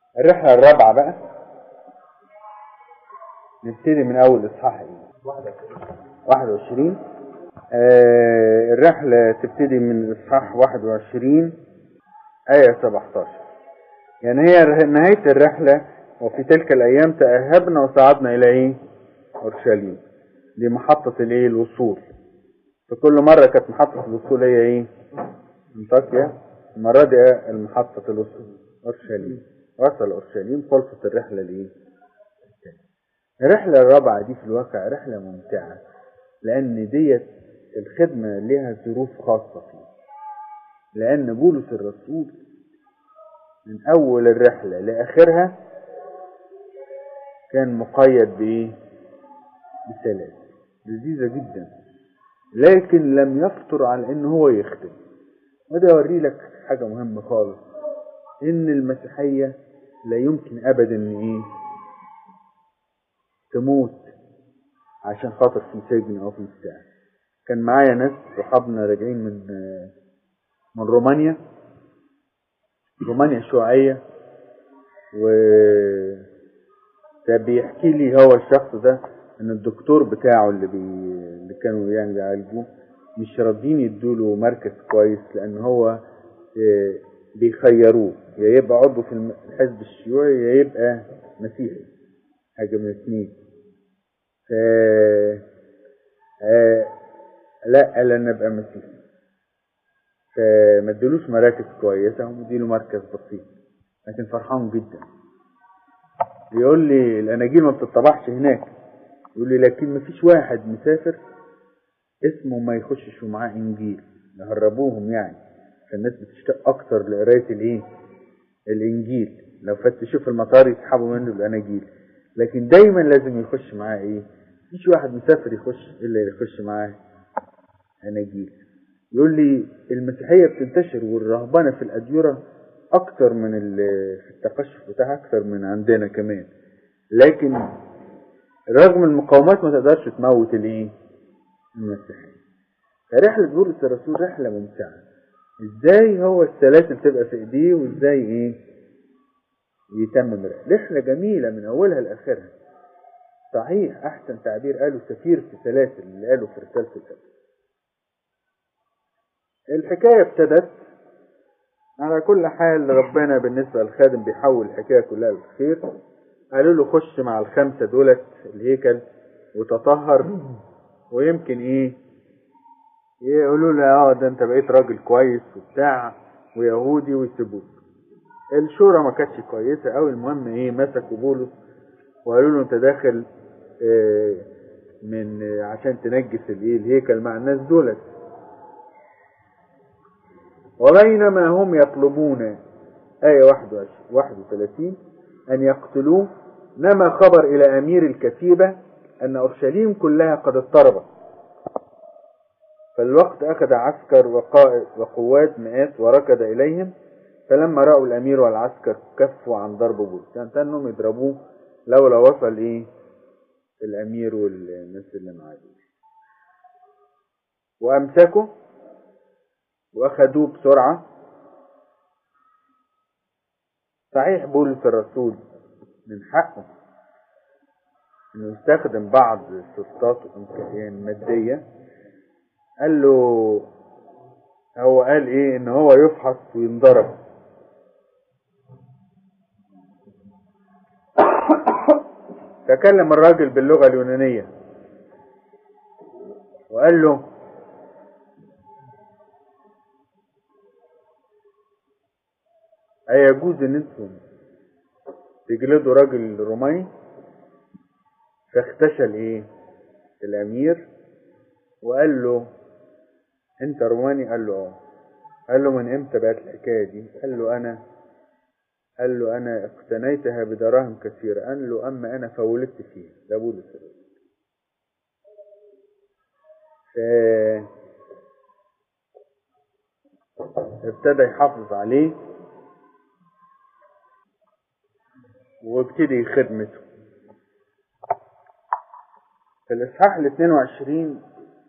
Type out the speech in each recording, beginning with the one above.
الرحلة الرابعة بقى نبتدي من أول إصحاح إيه؟ 21 آه الرحلة تبتدي من إصحاح 21 آية 17 يعني هي نهاية الرحلة وفي تلك الأيام تأهبنا وصعدنا إلى إيه؟ أورشليم دي محطة الإيه؟ الوصول فكل مرة كانت محطة الوصول هي إيه؟ انطاكيا المرة دي المحطة الوصول أورشليم وصل أورشليم خلصت الرحلة لإيه؟ الرحلة الرابعة دي في الواقع رحلة ممتعة لأن ديت الخدمة لها ظروف خاصة فيها لأن بولس الرسول من أول الرحلة لآخرها كان مقيد بإيه؟ بسلاسل لذيذة جدا لكن لم يفطر على إن هو يخدم وده يوري لك حاجة مهمة خالص إن المسيحية لا يمكن أبدا إن إيه؟ تموت عشان خاطر في سجن أو في بتاع كان معايا ناس صحابنا راجعين من من رومانيا رومانيا الشيوعية و ده بيحكي لي هو الشخص ده ان الدكتور بتاعه اللي بي... اللي كانوا يعني بيعالجوه مش راضيين يدوله مركز كويس لان هو بيخيروه يا يبقى عضو في الحزب الشيوعي يا يبقى مسيحي حاجه من الاثنين ف لا قال انا ابقى مسيحي فما ادلوش مراكز كويسه هم اديله مركز بسيط لكن فرحان جدا بيقول لي الاناجيل ما بتطبعش هناك يقول لي لكن ما فيش واحد مسافر اسمه ما يخشش ومعاه انجيل نهربوهم يعني فالناس بتشتاق اكتر لقرايه الايه الانجيل لو فتشوا في المطار يسحبوا منه الاناجيل لكن دايما لازم يخش معاه ايه مفيش واحد مسافر يخش الا يخش معاه اناجيل يقول لي المسيحيه بتنتشر والرهبنه في الاديره اكتر من في التقشف بتاعها اكتر من عندنا كمان لكن رغم المقاومات ما تقدرش تموت الايه المسيحيه فرحله بولس الرسول رحله ممتعه ازاي هو السلاسل تبقى في ايديه وازاي ايه يتمم رحله رحله جميله من اولها لاخرها صحيح احسن تعبير قاله سفير في سلاسل اللي قاله في رساله الاب الحكايه ابتدت على كل حال ربنا بالنسبة للخادم بيحول الحكاية كلها للخير قالوا له خش مع الخمسة دولت الهيكل وتطهر ويمكن ايه يقولوا له اه ده انت بقيت راجل كويس وبتاع ويهودي ويسيبوك الشورى ما كانتش كويسة قوي المهم ايه مسكوا بولس وقالوا له انت داخل اه من اه عشان تنجس الايه الهيكل مع الناس دولت وبينما هم يطلبون آية 31 أن يقتلوه نما خبر إلى أمير الكتيبة أن أورشليم كلها قد اضطربت فالوقت أخذ عسكر وقوات مئات وركض إليهم فلما رأوا الأمير والعسكر كفوا عن ضرب بولس كان يعني أنهم يضربوه لولا وصل إيه الأمير والناس اللي معاه وأمسكوا واخدوه بسرعة صحيح بولس الرسول من حقه انه يستخدم بعض السلطات المادية قال له هو قال ايه ان هو يفحص وينضرب تكلم الراجل باللغة اليونانية وقال له أيجوز إن أنتم تجلدوا راجل روماني فاختشل إيه الأمير وقال له أنت روماني قال له أه قال له من إمتى بقت الحكاية دي قال له أنا قال له أنا اقتنيتها بدراهم كثيرة قال له أما أنا فولدت فيها ده بولس ف ابتدى يحافظ عليه وابتدي خدمته في الإصحاح ال 22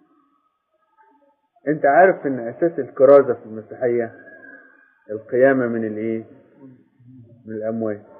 أنت عارف إن أساس الكرازة في المسيحية القيامة من الإيه؟ من الأموات